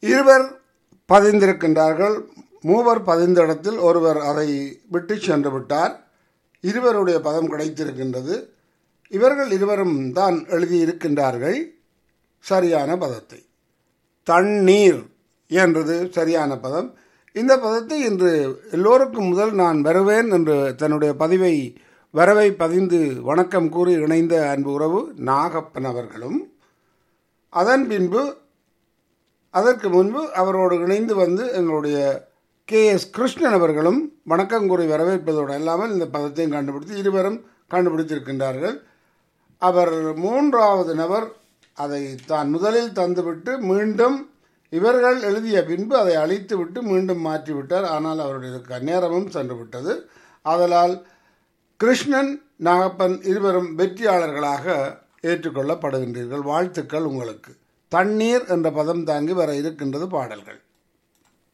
இருவர் பதிந்திருக்கின்றார்கள் மூவர் பதிந்த இடத்தில் ஒருவர் அதை விட்டு சென்று விட்டார் இருவருடைய பதம் கிடைத்திருக்கின்றது இவர்கள் இருவரும் தான் எழுதியிருக்கின்றார்கள் சரியான பதத்தை தண்ணீர் என்றது சரியான பதம் இந்த பதத்தை இன்று எல்லோருக்கும் முதல் நான் வருவேன் என்று தன்னுடைய பதிவை வரவை பதிந்து வணக்கம் கூறி இணைந்த அன்பு உறவு நாகப்பன் அவர்களும் அதன் பின்பு அதற்கு முன்பு அவரோடு இணைந்து வந்து எங்களுடைய கே எஸ் கிருஷ்ணன் அவர்களும் வணக்கம் கூறி வரவேற்பதோடு அல்லாமல் இந்த பதத்தையும் கண்டுபிடித்து இருவரும் கண்டுபிடித்திருக்கின்றார்கள் அவர் மூன்றாவது நபர் அதை தான் முதலில் தந்துவிட்டு மீண்டும் இவர்கள் எழுதிய பின்பு அதை அழித்துவிட்டு மீண்டும் மாற்றிவிட்டார் ஆனால் அவருடைய நேரமும் சென்று விட்டது ஆதலால் கிருஷ்ணன் நாகப்பன் இருவரும் வெற்றியாளர்களாக ஏற்றுக்கொள்ளப்படுகின்றீர்கள் வாழ்த்துக்கள் உங்களுக்கு தண்ணீர் என்ற பதம் தாங்கி வர இருக்கின்றது பாடல்கள்